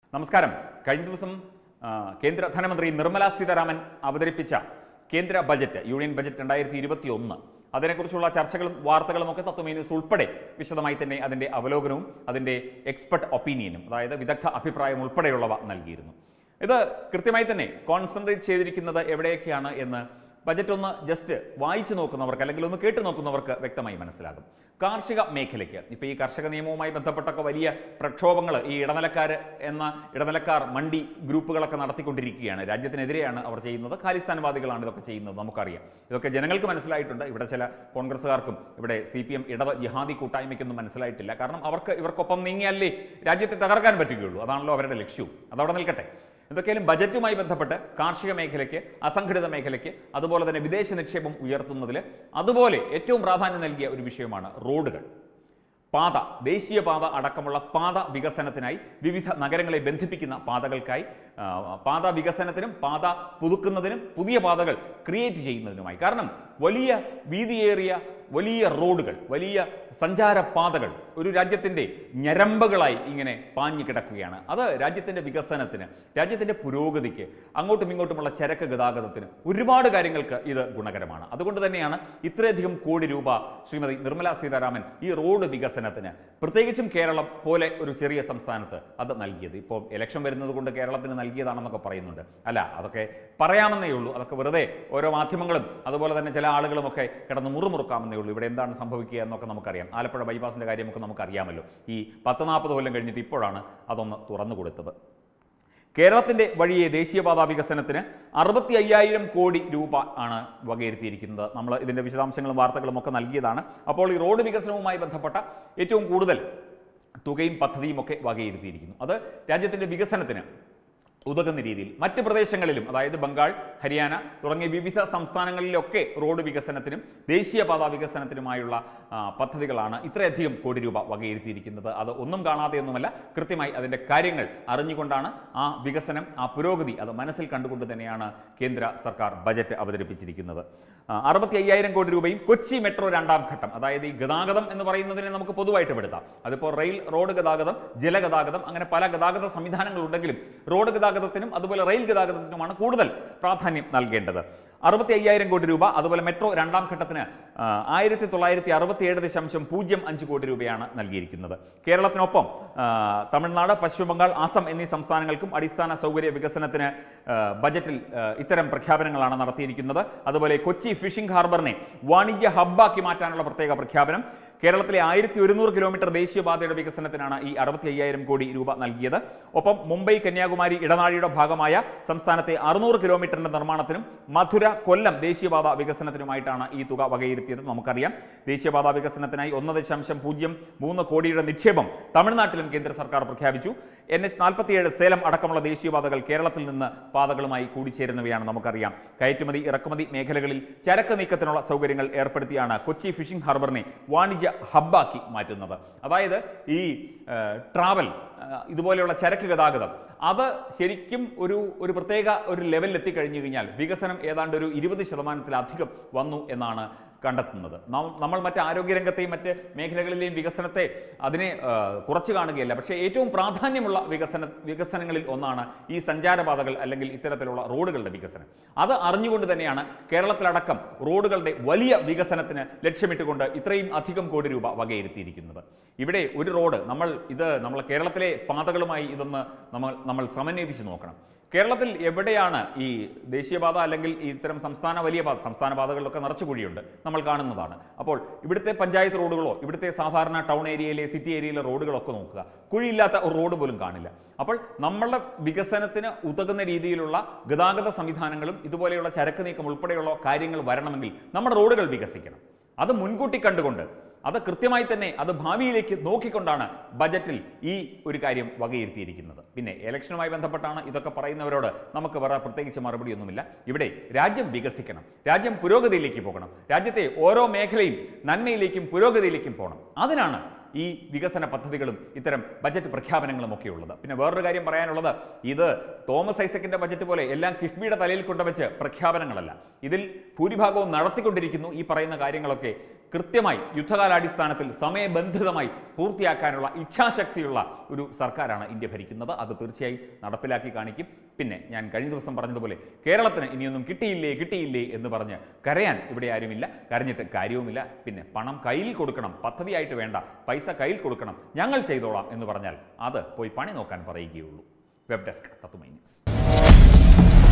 നമസ്കാരം കഴിഞ്ഞ ദിവസം ആ, കേന്ദ്ര ധനമന്ത്രി നിർമ്മല സീതാരാമൻ അവതരിപ്പിച്ച കേന്ദ്ര ബജറ്റ് യൂണിയൻ ബജറ്റ് രണ്ടായിരത്തി ഇരുപത്തി ഒന്ന് അതിനെക്കുറിച്ചുള്ള ചർച്ചകളും വാർത്തകളും ഒക്കെ തത്വമേ ന്യൂസ് ഉൾപ്പെടെ വിശദമായി തന്നെ അതിൻ്റെ അവലോകനവും അതിൻ്റെ എക്സ്പെർട്ട് ഒപ്പീനിയനും അതായത് വിദഗ്ധ അഭിപ്രായം ഉൾപ്പെടെയുള്ളവ നൽകിയിരുന്നു ഇത് കൃത്യമായി തന്നെ കോൺസെൻട്രേറ്റ് ചെയ്തിരിക്കുന്നത് എവിടെയൊക്കെയാണ് എന്ന് ബജറ്റ് ഒന്ന് ജസ്റ്റ് വായിച്ചു നോക്കുന്നവർക്ക് അല്ലെങ്കിൽ ഒന്ന് കേട്ടു നോക്കുന്നവർക്ക് വ്യക്തമായി മനസ്സിലാകും കാർഷിക മേഖലയ്ക്ക് ഇപ്പോൾ ഈ കർഷക നിയമവുമായി ബന്ധപ്പെട്ടൊക്കെ വലിയ പ്രക്ഷോഭങ്ങൾ ഈ ഇടനിലക്കാർ എന്ന ഇടനിലക്കാർ മണ്ടി ഗ്രൂപ്പുകളൊക്കെ നടത്തിക്കൊണ്ടിരിക്കുകയാണ് രാജ്യത്തിനെതിരെയാണ് അവർ ചെയ്യുന്നത് ഖാലിസ്ഥാൻവാദികളാണ് ഇതൊക്കെ ചെയ്യുന്നത് നമുക്കറിയാം ഇതൊക്കെ ജനങ്ങൾക്ക് മനസ്സിലായിട്ടുണ്ട് ഇവിടെ ചില കോൺഗ്രസ്സുകാർക്കും ഇവിടെ സി പി എം ഇടത് ജിഹാദി കൂട്ടായ്മയ്ക്കൊന്നും മനസ്സിലായിട്ടില്ല കാരണം അവർക്ക് ഇവർക്കൊപ്പം നീങ്ങിയാലേ രാജ്യത്തെ തകർക്കാൻ പറ്റുകയുള്ളൂ അതാണല്ലോ അവരുടെ ലക്ഷ്യവും അതവിടെ നിൽക്കട്ടെ എന്തൊക്കെയാലും ബജറ്റുമായി ബന്ധപ്പെട്ട് കാർഷിക മേഖലയ്ക്ക് അസംഘടിത മേഖലയ്ക്ക് അതുപോലെ തന്നെ വിദേശ നിക്ഷേപം ഉയർത്തുന്നതിൽ അതുപോലെ ഏറ്റവും പ്രാധാന്യം നൽകിയ ഒരു വിഷയമാണ് റോഡുകൾ പാത ദേശീയപാത അടക്കമുള്ള പാത വികസനത്തിനായി വിവിധ നഗരങ്ങളെ ബന്ധിപ്പിക്കുന്ന പാതകൾക്കായി ആ, പാത വികസനത്തിനും പാത പുതുക്കുന്നതിനും പുതിയ പാതകൾ ക്രിയേറ്റ് ചെയ്യുന്നതിനുമായി കാരണം വലിയ വീതിയേറിയ വലിയ റോഡുകൾ വലിയ സഞ്ചാരപാതകൾ ഒരു രാജ്യത്തിൻ്റെ ഞരമ്പുകളായി ഇങ്ങനെ പാഞ്ഞു കിടക്കുകയാണ് അത് രാജ്യത്തിൻ്റെ വികസനത്തിന് രാജ്യത്തിൻ്റെ പുരോഗതിക്ക് അങ്ങോട്ടും ഇങ്ങോട്ടുമുള്ള ചരക്ക് ഗതാഗതത്തിന് ഒരുപാട് കാര്യങ്ങൾക്ക് ഇത് ഗുണകരമാണ് അതുകൊണ്ട് തന്നെയാണ് ഇത്രയധികം കോടി രൂപ ശ്രീമതി നിർമ്മല സീതാരാമൻ ഈ റോഡ് വികസനത്തിന് പ്രത്യേകിച്ചും കേരളം പോലെ ഒരു ചെറിയ സംസ്ഥാനത്ത് അത് നൽകിയത് ഇപ്പോൾ ഇലക്ഷൻ വരുന്നത് കൊണ്ട് കേരളത്തിന് നൽകിയതാണെന്നൊക്കെ പറയുന്നുണ്ട് അല്ല അതൊക്കെ പറയാമെന്നേ ഉള്ളൂ അതൊക്കെ വെറുതെ ഓരോ മാധ്യമങ്ങളും അതുപോലെ തന്നെ ചില ആളുകളും ഒക്കെ കിടന്ന് മുറുമുറുക്കാമെന്നേ ഉള്ളൂ ഇവിടെ എന്താണ് സംഭവിക്കുക എന്നൊക്കെ നമുക്കറിയാം ആലപ്പുഴ ബൈപ്പാസിൻ്റെ കാര്യമൊക്കെ നമുക്കറിയാമല്ലോ ഈ പത്ത് നാൽപ്പത് കൊല്ലം കഴിഞ്ഞിട്ട് ഇപ്പോഴാണ് അതൊന്ന് തുറന്നു കൊടുത്തത് കേരളത്തിന്റെ വഴിയെ ദേശീയപാത വികസനത്തിന് അറുപത്തി അയ്യായിരം കോടി രൂപ ആണ് വകയിരുത്തിയിരിക്കുന്നത് നമ്മൾ ഇതിന്റെ വിശദാംശങ്ങളും വാർത്തകളും ഒക്കെ നൽകിയതാണ് അപ്പോൾ ഈ റോഡ് വികസനവുമായി ബന്ധപ്പെട്ട ഏറ്റവും കൂടുതൽ തുകയും പദ്ധതിയും ഒക്കെ വകയിരുത്തിയിരിക്കുന്നു അത് രാജ്യത്തിന്റെ വികസനത്തിന് ഉതകുന്ന രീതിയിൽ മറ്റ് പ്രദേശങ്ങളിലും അതായത് ബംഗാൾ ഹരിയാന തുടങ്ങിയ വിവിധ സംസ്ഥാനങ്ങളിലൊക്കെ റോഡ് വികസനത്തിനും ദേശീയപാത വികസനത്തിനുമായുള്ള ആ, പദ്ധതികളാണ് ഇത്രയധികം കോടി രൂപ വകയിരുത്തിയിരിക്കുന്നത് അത് ഒന്നും കാണാതെയൊന്നുമല്ല കൃത്യമായി അതിൻ്റെ കാര്യങ്ങൾ അറിഞ്ഞുകൊണ്ടാണ് ആ വികസനം ആ പുരോഗതി അത് മനസ്സിൽ കണ്ടുകൊണ്ട് തന്നെയാണ് കേന്ദ്ര സർക്കാർ ബജറ്റ് അവതരിപ്പിച്ചിരിക്കുന്നത് അറുപത്തി അയ്യായിരം കോടി രൂപയും കൊച്ചി മെട്രോ രണ്ടാം ഘട്ടം അതായത് ഈ ഗതാഗതം എന്ന് പറയുന്നതിനെ നമുക്ക് പൊതുവായിട്ട് പെടുത്താം അതിപ്പോൾ റെയിൽ റോഡ് ഗതാഗതം ജലഗതാഗതം അങ്ങനെ പല ഗതാഗത സംവിധാനങ്ങളുണ്ടെങ്കിലും റോഡ് ഗതാഗതത്തിനും അതുപോലെ റെയിൽ ഗതാഗതത്തിനുമാണ് കൂടുതൽ പ്രാധാന്യം നൽകേണ്ടത് അറുപത്തി അയ്യായിരം കോടി രൂപ അതുപോലെ മെട്രോ രണ്ടാം ഘട്ടത്തിന് ആയിരത്തി തൊള്ളായിരത്തി അറുപത്തി ഏഴ് ദശാംശം പൂജ്യം അഞ്ച് കോടി രൂപയാണ് നൽകിയിരിക്കുന്നത് കേരളത്തിനൊപ്പം ആ, തമിഴ്നാട് പശ്ചിമ ബംഗാൾ ആസം എന്നീ സംസ്ഥാനങ്ങൾക്കും അടിസ്ഥാന സൗകര്യ വികസനത്തിന് ആ, ബജറ്റിൽ ആ, ഇത്തരം പ്രഖ്യാപനങ്ങളാണ് നടത്തിയിരിക്കുന്നത് അതുപോലെ കൊച്ചി ഫിഷിംഗ് ഹാർബറിനെ വാണിജ്യ ഹബ്ബാക്കി മാറ്റാനുള്ള പ്രത്യേക പ്രഖ്യാപനം കേരളത്തിലെ ആയിരത്തി ഒരുന്നൂറ് കിലോമീറ്റർ ദേശീയപാതയുടെ വികസനത്തിനാണ് ഈ അറുപത്തി അയ്യായിരം കോടി രൂപ നൽകിയത് ഒപ്പം മുംബൈ കന്യാകുമാരി ഇടനാഴിയുടെ ഭാഗമായ സംസ്ഥാനത്തെ അറുന്നൂറ് കിലോമീറ്ററിന്റെ നിർമ്മാണത്തിനും മധുര കൊല്ലം ദേശീയപാത വികസനത്തിനുമായിട്ടാണ് ഈ തുക വകയിരുത്തിയത് നമുക്കറിയാം ദേശീയപാത വികസനത്തിനായി ഒന്ന് ദശാംശം പൂജ്യം മൂന്ന് കോടിയുടെ നിക്ഷേപം തമിഴ്നാട്ടിലും കേന്ദ്ര സർക്കാർ പ്രഖ്യാപിച്ചു എൻ എച്ച് നാൽപ്പത്തിയേഴ് സേലം അടക്കമുള്ള ദേശീയപാതകൾ കേരളത്തിൽ നിന്ന് പാതകളുമായി കൂടിച്ചേരുന്നവയാണ് നമുക്കറിയാം കയറ്റുമതി ഇറക്കുമതി മേഖലകളിൽ ചരക്ക് നീക്കത്തിനുള്ള സൗകര്യങ്ങൾ ഏർപ്പെടുത്തിയാണ് കൊച്ചി ഫിഷിംഗ് ഹാർബറിനെ വാണിജ്യ ഹബ്ബാക്കി മാറ്റുന്നത് അതായത് ഈ ട്രാവൽ ഇതുപോലെയുള്ള ചരക്ക് ഗതാഗതം അത് ശരിക്കും ഒരു ഒരു പ്രത്യേക ഒരു ലെവലിൽ എത്തിക്കഴിഞ്ഞു കഴിഞ്ഞാൽ വികസനം ഏതാണ്ട് ഒരു ഇരുപത് ശതമാനത്തിലധികം വന്നു എന്നാണ് കണ്ടെത്തുന്നത് നം- നമ്മൾ മറ്റ് ആരോഗ്യരംഗത്തെയും മറ്റ് മേഖലകളിലെയും വികസനത്തെ അതിനെ ആ, കുറച്ച് കാണുകയല്ല പക്ഷേ ഏറ്റവും പ്രാധാന്യമുള്ള വികസന വികസനങ്ങളിൽ ഒന്നാണ് ഈ സഞ്ചാരപാതകൾ അല്ലെങ്കിൽ ഇത്തരത്തിലുള്ള റോഡുകളുടെ വികസനം അത് അറിഞ്ഞുകൊണ്ട് തന്നെയാണ് കേരളത്തിലടക്കം റോഡുകളുടെ വലിയ വികസനത്തിന് ലക്ഷ്യമിട്ടുകൊണ്ട് ഇത്രയും അധികം കോടി രൂപ വകയിരുത്തിയിരിക്കുന്നത് ഇവിടെ ഒരു റോഡ് നമ്മൾ ഇത് നമ്മൾ കേരളത്തിലെ പാതകളുമായി ഇതൊന്ന് നമ്മൾ നമ്മൾ സമന്വയിപ്പിച്ച് നോക്കണം കേരളത്തിൽ എവിടെയാണ് ഈ ദേശീയപാത അല്ലെങ്കിൽ ഈ ഇത്തരം സംസ്ഥാന വലിയ പാത സംസ്ഥാന പാതകളിലൊക്കെ നിറച്ചു കുഴിയുണ്ട് നമ്മൾ കാണുന്നതാണ് അപ്പോൾ ഇവിടുത്തെ പഞ്ചായത്ത് റോഡുകളോ ഇവിടുത്തെ സാധാരണ ടൗൺ ഏരിയയിലെ സിറ്റി ഏരിയയിലെ റോഡുകളൊക്കെ നോക്കുക കുഴിയില്ലാത്ത ഒരു റോഡ് പോലും കാണില്ല അപ്പോൾ നമ്മളുടെ വികസനത്തിന് ഉതകുന്ന രീതിയിലുള്ള ഗതാഗത സംവിധാനങ്ങളും ഇതുപോലെയുള്ള ചരക്ക് നീക്കം ഉൾപ്പെടെയുള്ള കാര്യങ്ങൾ വരണമെങ്കിൽ നമ്മുടെ റോഡുകൾ വികസിക്കണം അത് മുൻകൂട്ടി കണ്ടുകൊണ്ട് അത് കൃത്യമായി തന്നെ അത് ഭാവിയിലേക്ക് നോക്കിക്കൊണ്ടാണ് ബജറ്റിൽ ഈ ഒരു കാര്യം വകയിരുത്തിയിരിക്കുന്നത് പിന്നെ ഇലക്ഷനുമായി ബന്ധപ്പെട്ടാണ് ഇതൊക്കെ പറയുന്നവരോട് നമുക്ക് വേറെ പ്രത്യേകിച്ച് മറുപടിയൊന്നുമില്ല ഇവിടെ രാജ്യം വികസിക്കണം രാജ്യം പുരോഗതിയിലേക്ക് പോകണം രാജ്യത്തെ ഓരോ മേഖലയും നന്മയിലേക്കും പുരോഗതിയിലേക്കും പോകണം അതിനാണ് ഈ വികസന പദ്ധതികളും ഇത്തരം ബജറ്റ് പ്രഖ്യാപനങ്ങളും ഒക്കെ ഉള്ളത് പിന്നെ വേറൊരു കാര്യം പറയാനുള്ളത് ഇത് തോമസ് ഐസക്കിന്റെ ബജറ്റ് പോലെ എല്ലാം കിഫ്ബിയുടെ തലയിൽ കൊണ്ടുവച്ച് പ്രഖ്യാപനങ്ങളല്ല ഇതിൽ ഭൂരിഭാഗവും നടത്തിക്കൊണ്ടിരിക്കുന്നു ഈ പറയുന്ന കാര്യങ്ങളൊക്കെ കൃത്യമായി യുദ്ധകാലാടിസ്ഥാനത്തിൽ സമയബന്ധിതമായി പൂർത്തിയാക്കാനുള്ള ഇച്ഛാശക്തിയുള്ള ഒരു സർക്കാരാണ് ഇന്ത്യ ഭരിക്കുന്നത് അത് തീർച്ചയായും നടപ്പിലാക്കി കാണിക്കും പിന്നെ ഞാൻ കഴിഞ്ഞ ദിവസം പറഞ്ഞതുപോലെ കേരളത്തിന് ഇനിയൊന്നും കിട്ടിയില്ലേ കിട്ടിയില്ലേ എന്ന് പറഞ്ഞ് കരയാൻ ഇവിടെ ആരുമില്ല കരഞ്ഞിട്ട് കാര്യവുമില്ല പിന്നെ പണം കയ്യിൽ കൊടുക്കണം പദ്ധതിയായിട്ട് വേണ്ട പൈസ കയ്യിൽ കൊടുക്കണം ഞങ്ങൾ ചെയ്തോളാം എന്ന് പറഞ്ഞാൽ അത് പോയി പണി നോക്കാൻ പറയുകയുള്ളൂ വെബ് ഡെസ്ക് തത്തുമൈ ന്യൂസ്